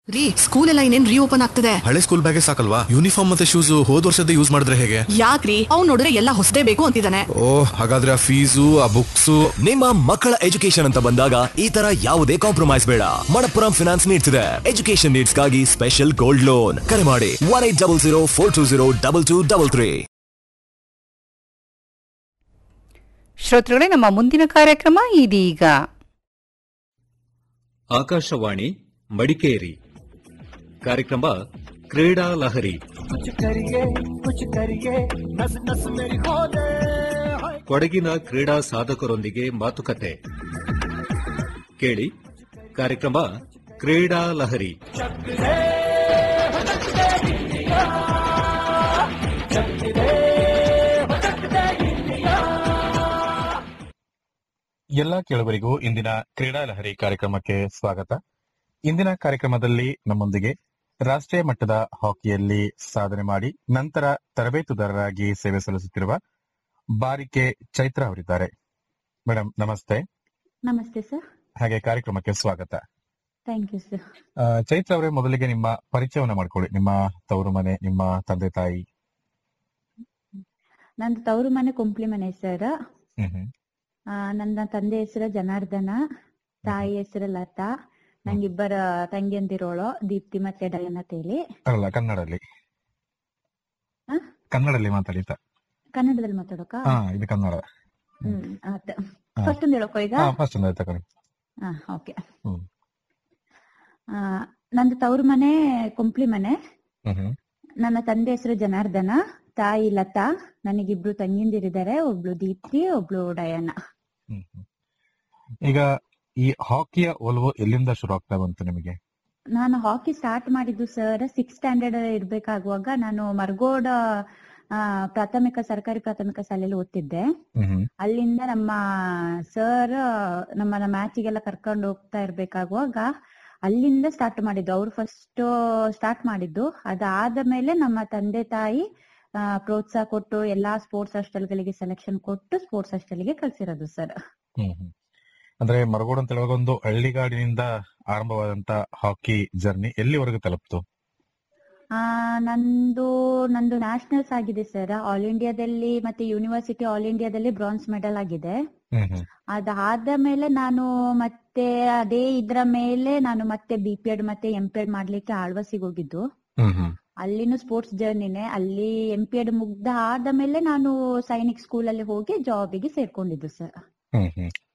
ರೀ ಸ್ಕೂಲ್ ಎಲ್ಲ ಇನ್ನೇನ್ ರೀಓಪನ್ ಆಗ್ತದೆ ಹಳೆ ಸ್ಕೂಲ್ ಬ್ಯಾಗೆ ಸಾಕಲ್ವಾ ಯೂನಿಫಾರ್ಮ್ ಮತ್ತೆ ಶೂಸ್ ಹೋದ್ ವರ್ಷದ ಯೂಸ್ ಮಾಡಿದ್ರೆ ಹೇಗೆ ಯಾಕ್ರಿ ಅವ್ನ್ ನೋಡಿದ್ರೆ ಎಲ್ಲ ಹೊಸದೇ ಬೇಕು ಅಂತಿದ್ದಾನೆ ಓ ಹಾಗಾದ್ರೆ ಆ ಫೀಸು ಆ ಬುಕ್ಸು ನಿಮ್ಮ ಮಕ್ಕಳ ಎಜುಕೇಶನ್ ಅಂತ ಬಂದಾಗ ಈ ತರ ಯಾವುದೇ ಕಾಂಪ್ರಮೈಸ್ ಬೇಡ ಮಣಪ್ಪುರಂ ಫಿನಾನ್ಸ್ ನೀಡ್ತಿದೆ ಎಜುಕೇಶನ್ ನೀಡ್ಸ್ಗಾಗಿ ಸ್ಪೆಷಲ್ ಗೋಲ್ಡ್ ಲೋನ್ ಕರೆ ಮಾಡಿ one eight double zero four two zero double two double three ಶ್ರೋತೃಗಳೇ ನಮ್ಮ ಮುಂದಿನ ಕಾರ್ಯಕ್ರಮ ಇದೀಗ ಆಕಾಶವಾಣಿ ಮಡಿಕೇರಿ ಕಾರ್ಯಕ್ರಮ ಕ್ರೀಡಾ ಲಹರಿ ಕೊಡಗಿನ ಕ್ರೀಡಾ ಸಾಧಕರೊಂದಿಗೆ ಮಾತುಕತೆ ಕೇಳಿ ಕಾರ್ಯಕ್ರಮ ಕ್ರೀಡಾ ಲಹರಿ ಎಲ್ಲಾ ಕೇಳುಗರಿಗೂ ಇಂದಿನ ಕ್ರೀಡಾ ಲಹರಿ ಕಾರ್ಯಕ್ರಮಕ್ಕೆ ಸ್ವಾಗತ ಇಂದಿನ ಕಾರ್ಯಕ್ರಮದಲ್ಲಿ ನಮ್ಮೊಂದಿಗೆ ರಾಷ್ಟ್ರೀಯ ಮಟ್ಟದ ಹಾಕಿಯಲ್ಲಿ ಸಾಧನೆ ಮಾಡಿ ನಂತರ ತರಬೇತುದಾರರಾಗಿ ಸೇವೆ ಸಲ್ಲಿಸುತ್ತಿರುವ ಬಾರಿಕೆ ಚೈತ್ರ ಅವರಿದ್ದಾರೆ ಮೇಡಮ್ ನಮಸ್ತೆ ನಮಸ್ತೆ ಸರ್ ಹಾಗೆ ಕಾರ್ಯಕ್ರಮಕ್ಕೆ ಸ್ವಾಗತ ಥ್ಯಾಂಕ್ ಯು ಸರ್ ಆ, ಚೈತ್ರ ಅವರೇ ಮೊದಲಿಗೆ ನಿಮ್ಮ ಪರಿಚಯವನ್ನ ಮಾಡ್ಕೊಳ್ಳಿ ನಿಮ್ಮ ತವರು ಮನೆ ನಿಮ್ಮ ತಂದೆ ತಾಯಿ ನಂದು ತವರು ಮನೆ ಕೊಂಪ್ಲಿ ಮನೆ ಸರ್ ಹ್ಮ್ ಹ್ಮ್ ನನ್ನ ತಂದೆ ಹೆಸರು ಜನಾರ್ದನ ತಾಯಿ ಹೆಸರು ಲತಾ ನಂಗಿಬ್ಬರ ತಂಗಿಯಂದಿರೋಳು ದೀಪ್ತಿ ಮತ್ತೆ ಡಯನ ತೇಲಿ ಅಲ್ಲ ಕನ್ನಡಲ್ಲಿ ಹ? ಕನ್ನಡಲ್ಲಿ ಮಾತಾಡಿತ ಕನ್ನಡದಲ್ಲಿ ಮಾತಾಡೋಕ ಹಾ ಇದು ಕನ್ನಡ ಹ್ಮ್ ಆತ ಹಾ. ಫಸ್ಟ್ ಒಂದು ಹೇಳೋಕೋ ಈಗ ಹಾ ಫಸ್ಟ್ ಒಂದು ತಗೊಳ್ಳಿ ಹಾ ಓಕೆ ಹ್ಮ್. ನಂದು ತವರು ಮನೆ ಕೊಂಪ್ಲಿ ಮನೆ ಹ್ಮ್ ಹ್ಮ್ ನನ್ನ ತಂದೆ ಹೆಸರು ಜನಾರ್ದನ ತಾಯಿ ಲತಾ ನನಗಿಬ್ರು ತಂಗಿಯಂದಿರಿದ್ದಾರೆ ಒಬ್ಳು ದೀಪ್ತಿ ಒಬ್ಳು ಡಯನ ಹ್ಮ್ ಹ್ಮ್. ಈಗ ಈ ಹಾಕಿಯ ಒಲವು ಎಲ್ಲಿಂದ ಶುರು ಆಗ್ತಾ ಬಂತು ನಿಮಗೆ ನಾನು ಹಾಕಿ ಸ್ಟಾರ್ಟ್ ಮಾಡಿದ್ದು ಸರ್ ಸಿಕ್ಸ್ ಸ್ಟ್ಯಾಂಡರ್ಡ್ ಇರ್ಬೇಕಾಗುವಾಗ ನಾನು ಮರ್ಗೋಡ್ ಆ, ಪ್ರಾಥಮಿಕ ಸರ್ಕಾರಿ ಪ್ರಾಥಮಿಕ ಶಾಲೆಯಲ್ಲಿ ಓದ್ತಿದ್ದೆ ಹ್ಮ್ ಹ್ಮ್. ಅಲ್ಲಿಂದ ನಮ್ಮ ಸರ್ ನಮ್ಮನ್ನ ಮ್ಯಾಚಿಗೆಲ್ಲ ಕರ್ಕೊಂಡು ಹೋಗ್ತಾ ಇರ್ಬೇಕಾಗುವಾಗ ಅಲ್ಲಿಂದ ಸ್ಟಾರ್ಟ್ ಮಾಡಿದ್ದು ಅವ್ರು ಫಸ್ಟ್ ಸ್ಟಾರ್ಟ್ ಮಾಡಿದ್ದು ಅದಾದ ಮೇಲೆ ನಮ್ಮ ತಂದೆ ತಾಯಿ ಆ, ಪ್ರೋತ್ಸಾಹ ಕೊಟ್ಟು ಎಲ್ಲಾ ಸ್ಪೋರ್ಟ್ಸ್ ಹಾಸ್ಟೆಲ್ಗಳಿಗೆ ಸೆಲೆಕ್ಷನ್ ಕೊಟ್ಟು ಸ್ಪೋರ್ಟ್ಸ್ ಹಾಸ್ಟೆಲ್ಗೆ ಕಳ್ಸಿರೋದು ಸರ್ ಹ್ಮ್ ಹ್ಮ್. ಅಂದ್ರೆ ಮರಗೋಡು ಅಂತ ಹೇಳುವಾಗ ಒಂದು ಹಳ್ಳಿಗಾಡಿನಿಂದ ಆರಂಭವಾದಂತ ಹಾಕಿ ಜರ್ನಿ ಎಲ್ಲಿವರೆಗೂ ತಲುಪ್ತು ಆ ನಂದು ನಂದು ನ್ಯಾಷನಲ್ಸ್ ಆಗಿದೆ ಸರ್ ಆಲ್ ಇಂಡಿಯಾದಲ್ಲಿ ಮತ್ತೆ ಯೂನಿವರ್ಸಿಟಿ ಆಲ್ ಇಂಡಿಯಾದಲ್ಲಿ ಬ್ರಾನ್ಸ್ ಮೆಡಲ್ ಆಗಿದೆ ಹ್ಮ್ ಹ್ಮ್. ಅದಾದ ಮೇಲೆ ನಾನು ಮತ್ತೆ ಅದೇ ಇದ್ರ ಮೇಲೆ ನಾನು ಮತ್ತೆ ಬಿ ಪಿ ಎಡ್ ಮತ್ತೆ ಎಂ ಪಿ ಎಡ್ ಮಾಡ್ಲಿಕ್ಕೆ ಆಳ್ವಾಸಿಗೆ ಹೋಗಿದ್ದು ಹ್ಮ್ ಹ್ಮ್. ಅಲ್ಲಿನೂ ಸ್ಪೋರ್ಟ್ಸ್ ಜರ್ನಿನೇ ಅಲ್ಲಿ ಎಂ ಪಿ ಎಡ್ ಮುಗ್ದ ಆದ ಮೇಲೆ ನಾನು ಸೈನಿಕ್ ಸ್ಕೂಲ್ ಅಲ್ಲಿ ಹೋಗಿ ಜಾಬಿಗೆ ಸೇರ್ಕೊಂಡಿದ್ದು ಸರ್ ಹ್ಮ್ ಹ್ಮ್.